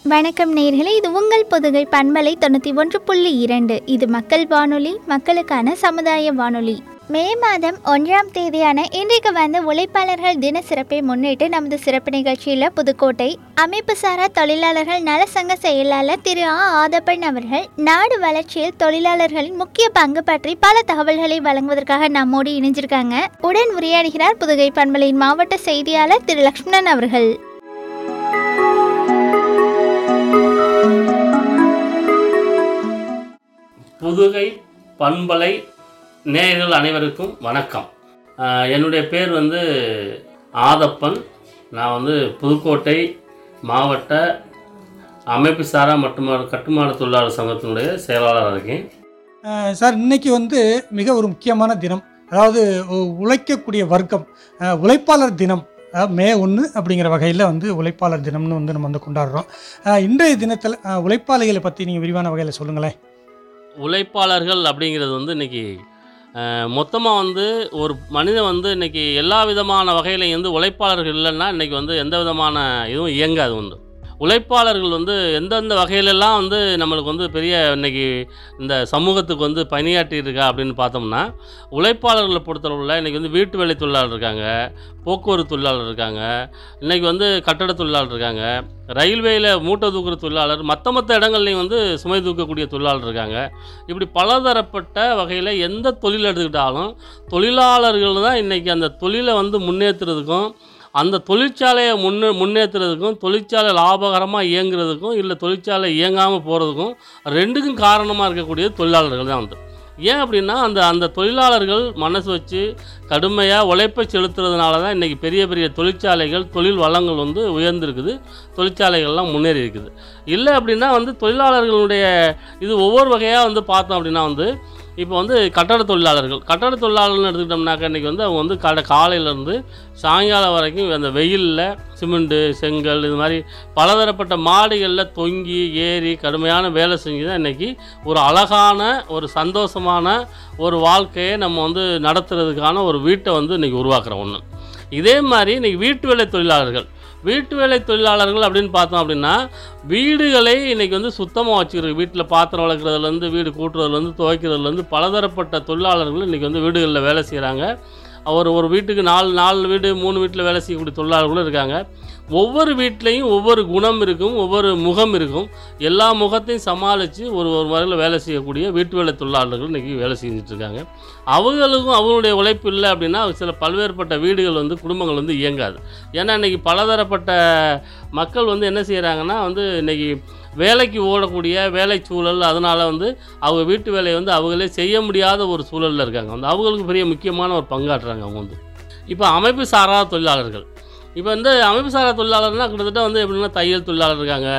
வணக்கம் நேர்களே இது உங்கள் பொதுகை பண்பலை தொண்ணூற்றி ஒன்று புள்ளி இரண்டு இது மக்கள் வானொலி மக்களுக்கான சமுதாய வானொலி மே மாதம் ஒன்றாம் தேதியான இன்றைக்கு வந்த உழைப்பாளர்கள் தின சிறப்பை முன்னிட்டு நமது சிறப்பு நிகழ்ச்சியில் புதுக்கோட்டை அமைப்பு சாரா தொழிலாளர்கள் நல சங்க செயலாளர் திரு ஆ ஆதப்பன் அவர்கள் நாடு வளர்ச்சியில் தொழிலாளர்களின் முக்கிய பங்கு பற்றி பல தகவல்களை வழங்குவதற்காக நம்மோடு இணைஞ்சிருக்காங்க உடன் உரையாடுகிறார் புதுகை பண்பலையின் மாவட்ட செய்தியாளர் திரு லக்ஷ்மணன் அவர்கள் புதுகை பண்பலை நேயர்கள் அனைவருக்கும் வணக்கம் ஆஹ் என்னுடைய பேர் வந்து ஆதப்பன் நான் வந்து புதுக்கோட்டை மாவட்ட அமைப்பு சாரா மற்றும் கட்டுமான தொழிலாளர் சங்கத்தினுடைய செயலாளராக இருக்கேன் அஹ் சார் இன்னைக்கு வந்து மிக ஒரு முக்கியமான தினம் அதாவது உ- உழைக்கக்கூடிய வர்க்கம் அஹ் உழைப்பாளர் தினம் அதாவது மே ஒன்று அப்படிங்கிற வகையில் வந்து உழைப்பாளர் தினம்னு வந்து நம்ம வந்து கொண்டாடுறோம் அஹ் இன்றைய தினத்தில் அஹ் உழைப்பாளிகளை பற்றி நீங்கள் விரிவான வகையில் சொல்லுங்களேன் உழைப்பாளர்கள் அப்படிங்கிறது வந்து இன்னைக்கு மொத்தமாக வந்து ஒரு மனிதன் வந்து இன்னைக்கு எல்லா விதமான வகையிலையும் வந்து உழைப்பாளர்கள் இல்லைன்னா இன்னைக்கு வந்து எந்த விதமான இதுவும் இயங்காது வந்து உழைப்பாளர்கள் வந்து எந்தெந்த வகையிலெல்லாம் வந்து நம்மளுக்கு வந்து பெரிய இன்னைக்கு இந்த சமூகத்துக்கு வந்து பணியாற்றி இருக்கா அப்படின்னு பார்த்தோம்னா உழைப்பாளர்களை பொறுத்தளவில் இன்றைக்கி வந்து வீட்டு வேலை தொழிலாளர் இருக்காங்க போக்குவரத்து தொழிலாளர் இருக்காங்க இன்றைக்கி வந்து கட்டட தொழிலாளர் இருக்காங்க ரயில்வேயில் மூட்டை தூக்குற தொழிலாளர் மற்ற மற்ற இடங்கள்லையும் வந்து சுமை தூக்கக்கூடிய தொழிலாளர் இருக்காங்க இப்படி பலதரப்பட்ட வகையில் எந்த தொழில் எடுத்துக்கிட்டாலும் தொழிலாளர்கள் தான் இன்றைக்கி அந்த தொழிலை வந்து முன்னேற்றுறதுக்கும் அந்த தொழிற்சாலையை முன்னே முன்னேற்றுறதுக்கும் தொழிற்சாலை லாபகரமாக இயங்குறதுக்கும் இல்லை தொழிற்சாலை இயங்காமல் போகிறதுக்கும் ரெண்டுக்கும் காரணமாக இருக்கக்கூடிய தொழிலாளர்கள் தான் வந்து ஏன் அப்படின்னா அந்த அந்த தொழிலாளர்கள் மனசு வச்சு கடுமையாக உழைப்பை செலுத்துறதுனால தான் இன்றைக்கி பெரிய பெரிய தொழிற்சாலைகள் தொழில் வளங்கள் வந்து உயர்ந்திருக்குது தொழிற்சாலைகள்லாம் முன்னேறி இருக்குது இல்லை அப்படின்னா வந்து தொழிலாளர்களுடைய இது ஒவ்வொரு வகையாக வந்து பார்த்தோம் அப்படின்னா வந்து இப்போ வந்து கட்டட தொழிலாளர்கள் கட்டட தொழிலாளர்கள்னு எடுத்துக்கிட்டோம்னாக்கா இன்றைக்கி வந்து அவங்க வந்து கடை காலையிலேருந்து சாயங்காலம் வரைக்கும் அந்த வெயிலில் சிமெண்ட்டு செங்கல் இது மாதிரி பலதரப்பட்ட மாடுகளில் தொங்கி ஏறி கடுமையான வேலை செஞ்சு தான் இன்றைக்கி ஒரு அழகான ஒரு சந்தோஷமான ஒரு வாழ்க்கையை நம்ம வந்து நடத்துறதுக்கான ஒரு வீட்டை வந்து இன்றைக்கி உருவாக்குறோம் ஒன்று இதே மாதிரி இன்றைக்கி வீட்டு வேலை தொழிலாளர்கள் வீட்டு வேலை தொழிலாளர்கள் அப்படின்னு பார்த்தோம் அப்படின்னா வீடுகளை இன்றைக்கி வந்து சுத்தமாக வச்சுக்கிறது வீட்டில் பாத்திரம் வளர்க்குறதுலேருந்து வீடு கூட்டுறதுலேருந்து துவைக்கிறதுலேருந்து பலதரப்பட்ட தொழிலாளர்கள் இன்றைக்கி வந்து வீடுகளில் வேலை செய்கிறாங்க ஒரு ஒரு வீட்டுக்கு நாலு நாலு வீடு மூணு வீட்டில் வேலை செய்யக்கூடிய தொழிலாளர்களும் இருக்காங்க ஒவ்வொரு வீட்லேயும் ஒவ்வொரு குணம் இருக்கும் ஒவ்வொரு முகம் இருக்கும் எல்லா முகத்தையும் சமாளித்து ஒரு ஒரு முறையில் வேலை செய்யக்கூடிய வீட்டு வேலை தொழிலாளர்கள் இன்றைக்கி வேலை செஞ்சுட்டு இருக்காங்க அவங்களுக்கும் அவங்களுடைய உழைப்பு இல்லை அப்படின்னா சில பல்வேறுபட்ட வீடுகள் வந்து குடும்பங்கள் வந்து இயங்காது ஏன்னா இன்றைக்கி பலதரப்பட்ட மக்கள் வந்து என்ன செய்கிறாங்கன்னா வந்து இன்றைக்கி வேலைக்கு ஓடக்கூடிய வேலை சூழல் அதனால் வந்து அவங்க வீட்டு வேலையை வந்து அவங்களே செய்ய முடியாத ஒரு சூழலில் இருக்காங்க வந்து அவங்களுக்கு பெரிய முக்கியமான ஒரு பங்காற்றுறாங்க அவங்க வந்து இப்போ அமைப்பு சாரா தொழிலாளர்கள் இப்போ வந்து அமைப்பு சாரா தொழிலாளர்னால் கிட்டத்தட்ட வந்து எப்படின்னா தையல் தொழிலாளர் இருக்காங்க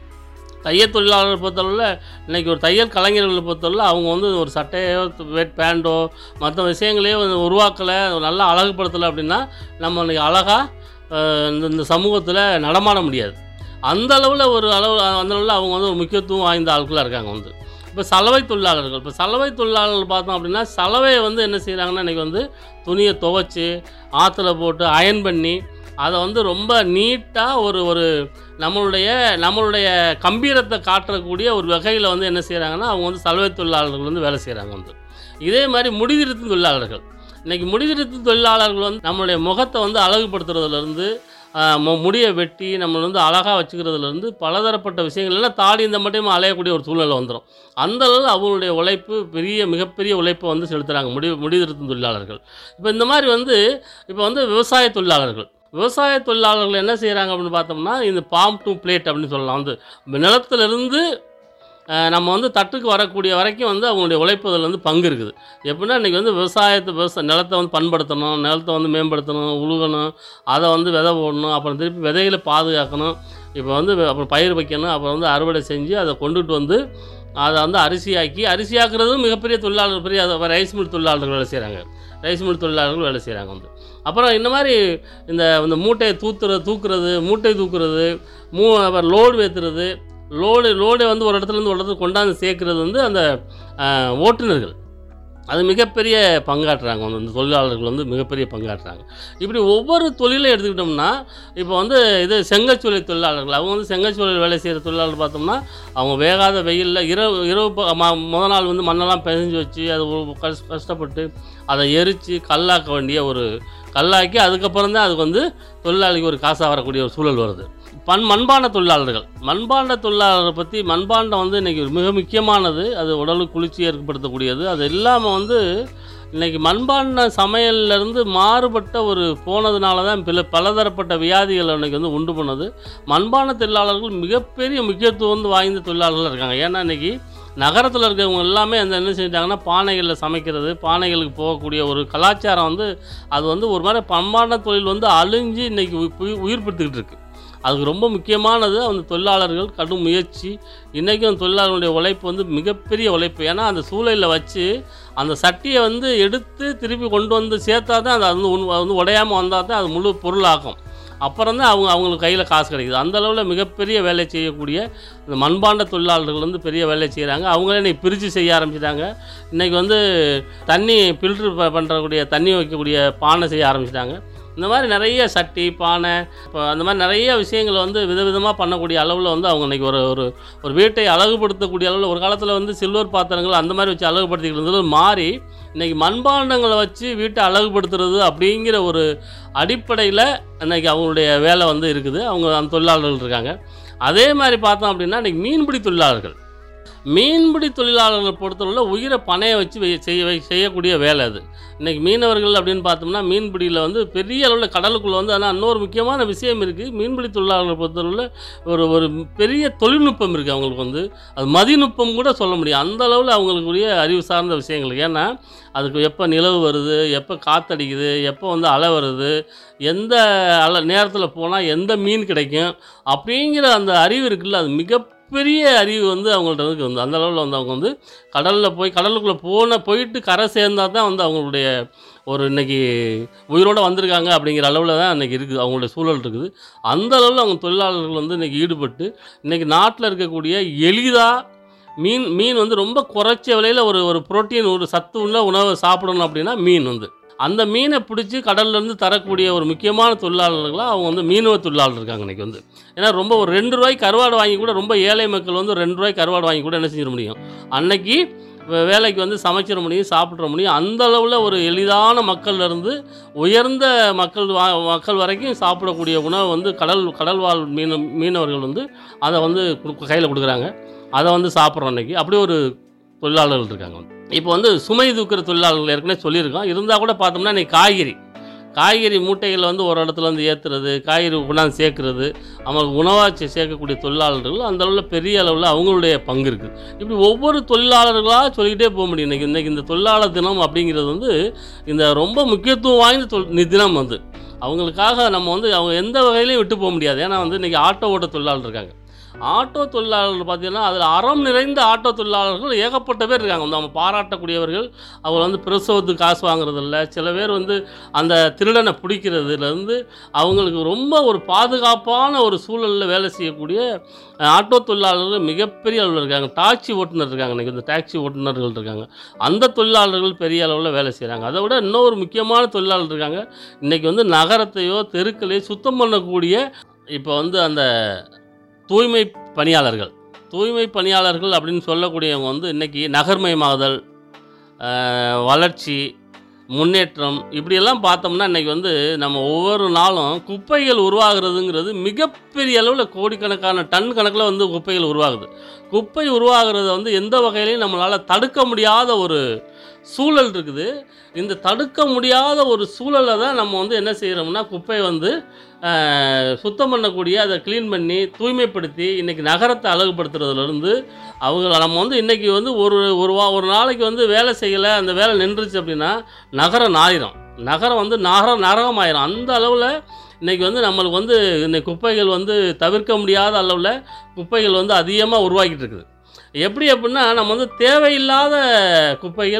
தையல் தொழிலாளர் பொறுத்தளவில் இன்றைக்கி ஒரு தையல் கலைஞர்களை பொறுத்தளவில் அவங்க வந்து ஒரு சட்டையோ வெட் பேண்டோ மற்ற விஷயங்களையோ வந்து உருவாக்கலை நல்லா அழகுபடுத்தலை அப்படின்னா நம்ம இன்றைக்கி அழகாக இந்த இந்த சமூகத்தில் நடமாட முடியாது அந்த அளவில் ஒரு அளவு அந்த அளவில் அவங்க வந்து ஒரு முக்கியத்துவம் வாய்ந்த ஆட்களாக இருக்காங்க வந்து இப்போ சலவை தொழிலாளர்கள் இப்போ சலவை தொழிலாளர்கள் பார்த்தோம் அப்படின்னா சலவையை வந்து என்ன செய்கிறாங்கன்னா இன்றைக்கி வந்து துணியை துவைச்சி ஆற்றுல போட்டு அயன் பண்ணி அதை வந்து ரொம்ப நீட்டாக ஒரு ஒரு நம்மளுடைய நம்மளுடைய கம்பீரத்தை காட்டக்கூடிய ஒரு வகையில் வந்து என்ன செய்கிறாங்கன்னா அவங்க வந்து சலவை தொழிலாளர்கள் வந்து வேலை செய்கிறாங்க வந்து இதே மாதிரி முடிதிருத்தும் தொழிலாளர்கள் இன்றைக்கி முடிதிருத்தும் தொழிலாளர்கள் வந்து நம்மளுடைய முகத்தை வந்து அழகுபடுத்துறதுலேருந்து ஆஹ் மு- முடியை வெட்டி நம்மளை வந்து அழகாக வச்சுக்கிறதுலேருந்து பலதரப்பட்ட விஷயங்கள் எல்லாம் தாடி இந்த மட்டும் அலையக்கூடிய ஒரு சூழ்நிலை வந்துடும் அந்த அளவு அவங்களுடைய உழைப்பு பெரிய மிகப்பெரிய உழைப்பை வந்து செலுத்துகிறாங்க முடி முடிதிருத்தும் தொழிலாளர்கள் இப்போ இந்த மாதிரி வந்து இப்போ வந்து விவசாய தொழிலாளர்கள் விவசாய தொழிலாளர்கள் என்ன செய்கிறாங்க அப்படின்னு பார்த்தோம்னா இந்த பாம் டு பிளேட் அப்படின்னு சொல்லலாம் வந்து நிலத்திலிருந்து ஆஹ் நம்ம வந்து தட்டுக்கு வரக்கூடிய வரைக்கும் வந்து அவங்களுடைய உழைப்புதல் வந்து பங்கு இருக்குது எப்படின்னா இன்றைக்கி வந்து விவசாயத்தை விவசாய நிலத்தை வந்து பண்படுத்தணும் நிலத்தை வந்து மேம்படுத்தணும் உழுகணும் அதை வந்து விதை போடணும் அப்புறம் திருப்பி விதைகளை பாதுகாக்கணும் இப்போ வந்து வெ- அப்புறம் பயிர் வைக்கணும் அப்புறம் வந்து அறுவடை செஞ்சு அதை கொண்டுட்டு வந்து அதை வந்து அரிசியாக்கி அரிசியாக்குறதும் மிகப்பெரிய தொழிலாளர் பெரிய அது ரைஸ் மில் தொழிலாளர்கள் வேலை செய்கிறாங்க ரைஸ் மில் தொழிலாளர்கள் வேலை செய்கிறாங்க வந்து அப்புறம் இந்த மாதிரி இந்த இந்த மூட்டையை தூத்துறது தூக்குறது மூட்டை தூக்குறது மூ அப்புறம் லோடு ஏற்றுறது லோடு லோடை வந்து ஒரு இடத்துலேருந்து ஒரு இடத்துக்கு கொண்டாந்து சேர்க்குறது வந்து அந்த ஆஹ், ஓட்டுநர்கள் அது மிகப்பெரிய பங்காற்றுறாங்க வந்து இந்த தொழிலாளர்கள் வந்து மிகப்பெரிய பங்காற்றுறாங்க இப்படி ஒவ்வொரு தொழிலை எடுத்துக்கிட்டோம்னா இப்போ வந்து இது செங்கச்சூளை தொழிலாளர்கள் அவங்க வந்து செங்கச்சூளையில் வேலை செய்கிற தொழிலாளர் பார்த்தோம்னா அவங்க வேகாத வெயிலில் இரவு இரவு ப- ம- முத நாள் வந்து மண்ணெல்லாம் பிசைஞ்சு வச்சு அது ஒரு கஷ்- கஷ்டப்பட்டு அதை எரித்து கல்லாக்க வேண்டிய ஒரு கல்லாக்கி அதுக்கப்புறம் தான் அதுக்கு வந்து தொழிலாளிக்கு ஒரு காசாக வரக்கூடிய ஒரு சூழல் வருது பண் மண்பாண்ட தொழிலாளர்கள் மண்பாண்ட தொழிலாளரை பற்றி மண்பாண்டம் வந்து இன்றைக்கி மிக முக்கியமானது அது உடலுக்கு குளிர்ச்சி ஏற்படுத்தக்கூடியது அது இல்லாமல் வந்து இன்றைக்கி மண்பாண்ட சமையல்லேருந்து மாறுபட்ட ஒரு போனதுனால தான் பல பலதரப்பட்ட வியாதிகள் இன்றைக்கி வந்து உண்டு பண்ணுது மண்பாண்ட தொழிலாளர்கள் மிகப்பெரிய முக்கியத்துவம் வந்து வாய்ந்த தொழிலாளர்கள் இருக்காங்க ஏன்னா இன்றைக்கி நகரத்தில் இருக்கிறவங்க எல்லாமே அந்த என்ன செஞ்சிட்டாங்கன்னா பானைகளில் சமைக்கிறது பானைகளுக்கு போகக்கூடிய ஒரு கலாச்சாரம் வந்து அது வந்து ஒரு மாதிரி பண்பான தொழில் வந்து அழிஞ்சு இன்றைக்கி உயிர்ப்பித்துக்கிட்டு இருக்கு அதுக்கு ரொம்ப முக்கியமானது அந்த தொழிலாளர்கள் கடும் முயற்சி இன்றைக்கும் அந்த தொழிலாளர்களுடைய உழைப்பு வந்து மிகப்பெரிய உழைப்பு ஏன்னா அந்த சூழலில் வச்சு அந்த சட்டியை வந்து எடுத்து திருப்பி கொண்டு வந்து சேர்த்தா தான் அது வந்து உண்- அது வந்து உடையாமல் வந்தால் தான் அது முழு பொருளாகும் அப்புறம் தான் அவங்க அவங்களுக்கு கையில் காசு கிடைக்குது அந்த அளவில் மிகப்பெரிய வேலை செய்யக்கூடிய இந்த மண்பாண்ட தொழிலாளர்கள் வந்து பெரிய வேலை செய்கிறாங்க அவங்களே இன்னைக்கு பிரித்து செய்ய ஆரம்பிச்சிட்டாங்க இன்றைக்கி வந்து தண்ணி ஃபில்ட்ரு பண்ணுறக்கூடிய தண்ணி வைக்கக்கூடிய பானை செய்ய ஆரம்பிச்சிட்டாங்க இந்த மாதிரி நிறைய சட்டி பானை இப்போ அந்த மாதிரி நிறைய விஷயங்களை வந்து விதவிதமாக பண்ணக்கூடிய அளவில் வந்து அவங்க இன்றைக்கி ஒரு ஒரு ஒரு வீட்டை அழகுபடுத்தக்கூடிய அளவில் ஒரு காலத்தில் வந்து சில்வர் பாத்திரங்கள் அந்த மாதிரி வச்சு அழகுபடுத்திக்கிட்டு இருந்தது மாறி இன்றைக்கி மண்பாண்டங்களை வச்சு வீட்டை அழகுபடுத்துறது அப்படிங்கிற ஒரு அடிப்படையில் இன்றைக்கி அவங்களுடைய வேலை வந்து இருக்குது அவங்க அந்த தொழிலாளர்கள் இருக்காங்க அதே மாதிரி பார்த்தோம் அப்படின்னா இன்றைக்கி மீன்பிடி தொழிலாளர்கள் மீன்பிடி தொழிலாளர்களை பொறுத்தவரையில் உயிரை பணைய வச்சு வை- செய்ய வை- செய்யக்கூடிய வேலை அது இன்றைக்கி மீனவர்கள் அப்படின்னு பார்த்தோம்னா மீன்பிடியில் வந்து பெரிய அளவில் கடலுக்குள்ளே வந்து ஆனால் இன்னொரு முக்கியமான விஷயம் இருக்குது மீன்பிடி தொழிலாளர்களை பொறுத்தவரையில் ஒரு ஒரு பெரிய தொழில்நுட்பம் இருக்குது அவங்களுக்கு வந்து அது மதிநுட்பம் கூட சொல்ல முடியும் அந்த அளவில் அவங்களுக்குரிய அறிவு சார்ந்த விஷயங்கள் ஏன்னா அதுக்கு எப்போ நிலவு வருது எப்போ காத்தடிக்குது எப்போ வந்து அலை வருது எந்த அலை நேரத்தில் போனால் எந்த மீன் கிடைக்கும் அப்படிங்கிற அந்த அறிவு இருக்குல்ல அது மிகப்பெரிய அறிவு வந்து அவங்கள்ட்ட இருக்கு வந்து அந்த அளவில் வந்து அவங்க வந்து கடலில் போய் கடலுக்குள்ளே போன போயிட்டு கரை சேர்ந்தா தான் வந்து அவங்களுடைய ஒரு இன்னைக்கு உயிரோடு வந்திருக்காங்க அப்படிங்கிற அளவில் தான் இன்றைக்கி இருக்குது அவங்களுடைய சூழல் இருக்குது அந்த அளவில் அவங்க தொழிலாளர்கள் வந்து இன்றைக்கி ஈடுபட்டு இன்றைக்கி நாட்டில் இருக்கக்கூடிய எளிதாக மீன் மீன் வந்து ரொம்ப குறைச்ச விலையில் ஒரு ஒரு புரோட்டீன் ஒரு சத்து உள்ள உணவை சாப்பிடணும் அப்படின்னா மீன் வந்து அந்த மீனை பிடிச்சி கடல்லேருந்து தரக்கூடிய ஒரு முக்கியமான தொழிலாளர்களாக அவங்க வந்து மீனவ தொழிலாளர் இருக்காங்க இன்றைக்கி வந்து ஏன்னா ரொம்ப ஒரு ரெண்டு ரூபாய்க்கு கருவாடு வாங்கி கூட ரொம்ப ஏழை மக்கள் வந்து ரெண்டு ரூபாய்க்கு கருவாடு வாங்கி கூட என்ன செஞ்சிட முடியும் அன்னைக்கு வே- வேலைக்கு வந்து சமைச்சிட முடியும் சாப்பிட்ற முடியும் அந்த அளவில் ஒரு எளிதான மக்கள்ல இருந்து உயர்ந்த மக்கள் வா மக்கள் வரைக்கும் சாப்பிடக்கூடிய உணவை வந்து கடல் கடல் வாழ் மீன மீனவர்கள் வந்து அதை வந்து கையில் கொடுக்குறாங்க அதை வந்து சாப்பிட்றோம் அன்னைக்கு அப்படி ஒரு தொழிலாளர்கள் இருக்காங்க இப்போ வந்து சுமை தூக்குற தொழிலாளர்கள் ஏற்கனவே சொல்லியிருக்கோம் இருந்தால் கூட பார்த்தோம்னா இன்னைக்கு காய்கறி காய்கறி மூட்டைகளை வந்து ஒரு இடத்துல வந்து ஏற்றுறது காய்கறி கொண்டாந்து சேர்க்குறது அவங்களுக்கு உணவாக சேர்க்கக்கூடிய தொழிலாளர்கள் அந்த அளவில் பெரிய அளவில் அவங்களுடைய பங்கு இருக்குது இப்படி ஒவ்வொரு தொழிலாளர்களாக சொல்லிக்கிட்டே போக முடியும் இன்றைக்கி இன்றைக்கி இந்த தொழிலாளர் தினம் அப்படிங்கிறது வந்து இந்த ரொம்ப முக்கியத்துவம் வாய்ந்த தொல் நி- தினம் வந்து அவங்களுக்காக நம்ம வந்து அவங்க எந்த வகையிலையும் விட்டு போக முடியாது ஏன்னா வந்து இன்றைக்கி ஆட்டோ ஓட்ட தொழிலாளர் இருக்காங்க ஆட்டோ தொழிலாளர்கள் பார்த்தீங்கன்னா அதில் அறம் நிறைந்த ஆட்டோ தொழிலாளர்கள் ஏகப்பட்ட பேர் இருக்காங்க வந்து அவங்க பாராட்டக்கூடியவர்கள் அவங்க வந்து பிரசவத்துக்கு காசு வாங்குறதில்ல சில பேர் வந்து அந்த திருடனை பிடிக்கிறதுலேருந்து அவங்களுக்கு ரொம்ப ஒரு பாதுகாப்பான ஒரு சூழலில் வேலை செய்யக்கூடிய அஹ், ஆட்டோ தொழிலாளர்கள் மிகப்பெரிய அளவில் இருக்காங்க டாக்ஸி ஓட்டுநர் இருக்காங்க இன்றைக்கி இந்த டாக்ஸி ஓட்டுநர்கள் இருக்காங்க அந்த தொழிலாளர்கள் பெரிய அளவில் வேலை செய்கிறாங்க அதை விட இன்னொரு முக்கியமான தொழிலாளர் இருக்காங்க இன்றைக்கி வந்து நகரத்தையோ தெருக்களையோ சுத்தம் பண்ணக்கூடிய இப்போ வந்து அந்த தூய்மை பணியாளர்கள் தூய்மை பணியாளர்கள் அப்படின்னு சொல்லக்கூடியவங்க வந்து இன்றைக்கி நகர்மயமாகுதல் அஹ், வளர்ச்சி முன்னேற்றம் இப்படியெல்லாம் பார்த்தோம்னா இன்றைக்கி வந்து நம்ம ஒவ்வொரு நாளும் குப்பைகள் உருவாகிறதுங்கிறது மிகப்பெரிய அளவில் கோடிக்கணக்கான டன் கணக்கில் வந்து குப்பைகள் உருவாகுது குப்பை உருவாகிறத வந்து எந்த வகையிலையும் நம்மளால் தடுக்க முடியாத ஒரு சூழல் இருக்குது இந்த தடுக்க முடியாத ஒரு சூழலை தான் நம்ம வந்து என்ன செய்கிறோம்னா குப்பையை வந்து அஹ், சுத்தம் பண்ணக்கூடிய அதை க்ளீன் பண்ணி தூய்மைப்படுத்தி இன்றைக்கி நகரத்தை அழகுபடுத்துறதுலேருந்து அவங்க நம்ம வந்து இன்றைக்கி வந்து ஒரு ஒரு வா ஒரு நாளைக்கு வந்து வேலை செய்யலை அந்த வேலை நின்றுச்சு அப்படின்னா நகரம் நாயிரும் நகரம் வந்து நகரம் நரகம் ஆயிரும் அந்த அளவில் இன்றைக்கி வந்து நம்மளுக்கு வந்து இன்னைக்கு குப்பைகள் வந்து தவிர்க்க முடியாத அளவில் குப்பைகள் வந்து அதிகமாக உருவாக்கிட்டு இருக்குது எப்படி அப்படின்னா நம்ம வந்து தேவையில்லாத குப்பைகள்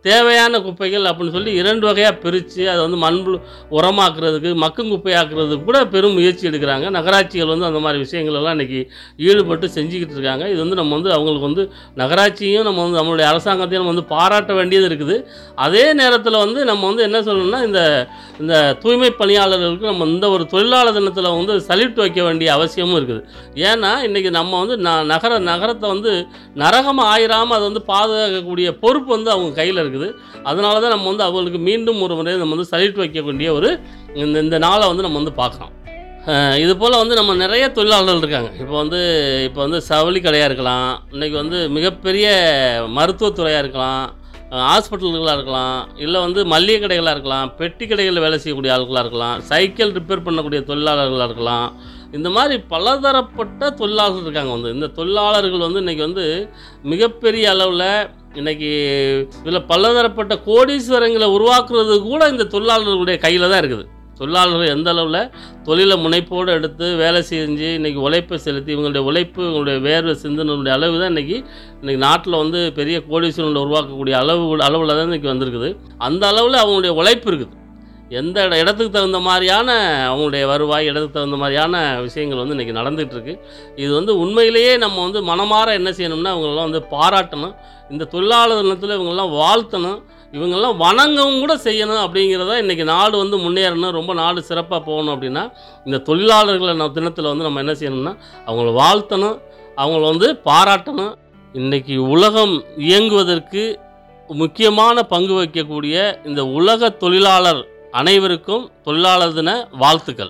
தேவையான குப்பைகள் அப்படின்னு சொல்லி இரண்டு வகையாக பிரித்து அதை வந்து மண்புழு உரமாக்குறதுக்கு மக்கும் குப்பையாக்குறதுக்கு கூட பெரும் முயற்சி எடுக்கிறாங்க நகராட்சிகள் வந்து அந்த மாதிரி விஷயங்கள் எல்லாம் இன்றைக்கி ஈடுபட்டு செஞ்சுக்கிட்டு இருக்காங்க இது வந்து நம்ம வந்து அவங்களுக்கு வந்து நகராட்சியும் நம்ம வந்து நம்மளுடைய அரசாங்கத்தையும் நம்ம வந்து பாராட்ட வேண்டியது இருக்குது அதே நேரத்தில் வந்து நம்ம வந்து என்ன சொல்லணும்னா இந்த இந்த தூய்மை பணியாளர்களுக்கு நம்ம இந்த ஒரு தொழிலாளர் தினத்தில் வந்து சல்யூட் வைக்க வேண்டிய அவசியமும் இருக்குது ஏன்னா இன்றைக்கி நம்ம வந்து ந நகர நகரத்தை வந்து நரகமாக ஆயிராமல் அதை வந்து பாதுகாக்கக்கூடிய பொறுப்பு வந்து அவங்க கையில் இருக்குது அதனால தான் நம்ம வந்து அவங்களுக்கு மீண்டும் ஒரு முறை நம்ம வந்து சல்யூட் வைக்கக்கூடிய ஒரு இந்த இந்த நாளை வந்து நம்ம வந்து பார்க்குறோம் அஹ் இது போல் வந்து நம்ம நிறைய தொழிலாளர்கள் இருக்காங்க இப்போ வந்து இப்போ வந்து சவுளி கடையாக இருக்கலாம் இன்றைக்கி வந்து மிகப்பெரிய மருத்துவத்துறையாக இருக்கலாம் ஹாஸ்பிட்டல்களாக இருக்கலாம் இல்லை வந்து மல்லிகை கடைகளாக இருக்கலாம் பெட்டி கடைகளில் வேலை செய்யக்கூடிய ஆட்களாக இருக்கலாம் சைக்கிள் ரிப்பேர் பண்ணக்கூடிய தொழிலாளர்களாக இருக்கலாம் இந்த மாதிரி பலதரப்பட்ட தொழிலாளர்கள் இருக்காங்க வந்து இந்த தொழிலாளர்கள் வந்து இன்றைக்கி வந்து மிகப்பெரிய அளவில் இன்றைக்கி இதில் பலதரப்பட்ட கோடீஸ்வரங்களை உருவாக்குறது கூட இந்த தொழிலாளர்களுடைய கையில் தான் இருக்குது தொழிலாளர்கள் எந்த அளவில் தொழிலை முனைப்போடு எடுத்து வேலை செஞ்சு இன்றைக்கி உழைப்பை செலுத்தி இவங்களுடைய உழைப்பு இவங்களுடைய வேர்வை சிந்தனுடைய அளவு தான் இன்றைக்கி இன்றைக்கி நாட்டில் வந்து பெரிய கோடீஸ்வரங்களை உருவாக்கக்கூடிய அளவு அளவில் தான் இன்றைக்கி வந்திருக்குது அந்த அளவில் அவங்களுடைய உழைப்பு இருக்குது எந்த இட இடத்துக்கு தகுந்த மாதிரியான அவங்களுடைய வருவாய் இடத்துக்கு தகுந்த மாதிரியான விஷயங்கள் வந்து இன்றைக்கி நடந்துகிட்டு இருக்கு இது வந்து உண்மையிலேயே நம்ம வந்து மனமாற என்ன செய்யணும்னா அவங்களெல்லாம் வந்து பாராட்டணும் இந்த தொழிலாளர் தினத்தில் இவங்கெல்லாம் வாழ்த்தணும் இவங்கெல்லாம் வணங்கவும் கூட செய்யணும் அப்படிங்கிறத இன்றைக்கி நாடு வந்து முன்னேறணும் ரொம்ப நாடு சிறப்பாக போகணும் அப்படின்னா இந்த தொழிலாளர்களை நம்ம தினத்தில் வந்து நம்ம என்ன செய்யணும்னா அவங்கள வாழ்த்தணும் அவங்கள வந்து பாராட்டணும் இன்றைக்கி உலகம் இயங்குவதற்கு முக்கியமான பங்கு வகிக்கக்கூடிய இந்த உலக தொழிலாளர் அனைவருக்கும் தொழிலாளர் தின வாழ்த்துக்கள்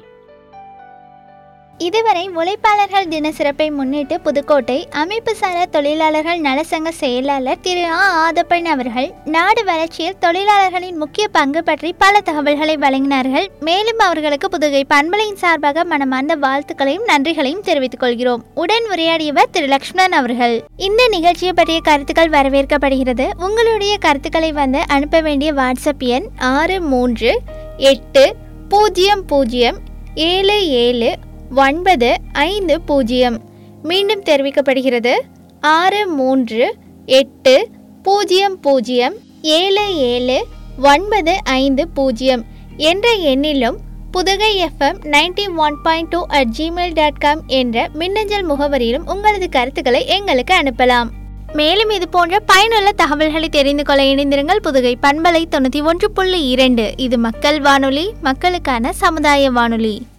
இதுவரை உழைப்பாளர்கள் தின சிறப்பை முன்னிட்டு புதுக்கோட்டை அமைப்பு சாரா தொழிலாளர்கள் நலசங்க செயலாளர் திரு ஆ ஆதப்பன் அவர்கள் நாடு வளர்ச்சியில் தொழிலாளர்களின் முக்கிய பங்கு பற்றி பல தகவல்களை வழங்கினார்கள் மேலும் அவர்களுக்கு புதுகை பண்பலையின் சார்பாக மனமார்ந்த வாழ்த்துக்களையும் நன்றிகளையும் தெரிவித்துக் கொள்கிறோம் உடன் உரையாடியவர் திரு லக்ஷ்மணன் அவர்கள் இந்த நிகழ்ச்சியை பற்றிய கருத்துக்கள் வரவேற்கப்படுகிறது உங்களுடைய கருத்துக்களை வந்து அனுப்ப வேண்டிய வாட்ஸ்அப் எண் ஆறு மூன்று எட்டு பூஜ்ஜியம் பூஜ்ஜியம் ஏழு ஏழு ஒன்பது ஐந்து பூஜ்ஜியம் மீண்டும் தெரிவிக்கப்படுகிறது ஆறு மூன்று எட்டு பூஜ்ஜியம் பூஜ்ஜியம் ஏழு ஏழு ஒன்பது ஐந்து பூஜ்ஜியம் என்ற எண்ணிலும் Pudhugai FM ninety one point two at Gmail dot com என்ற மின்னஞ்சல் முகவரியிலும் உங்களது கருத்துக்களை எங்களுக்கு அனுப்பலாம் மேலும் இது போன்ற பயனுள்ள தகவல்களை தெரிந்து கொள்ள இணைந்திருங்கள் புதுகை பண்பலை தொண்ணூற்றி ஒன்று புள்ளி இரண்டு இது மக்கள் வானொலி மக்களுக்கான சமுதாய வானொலி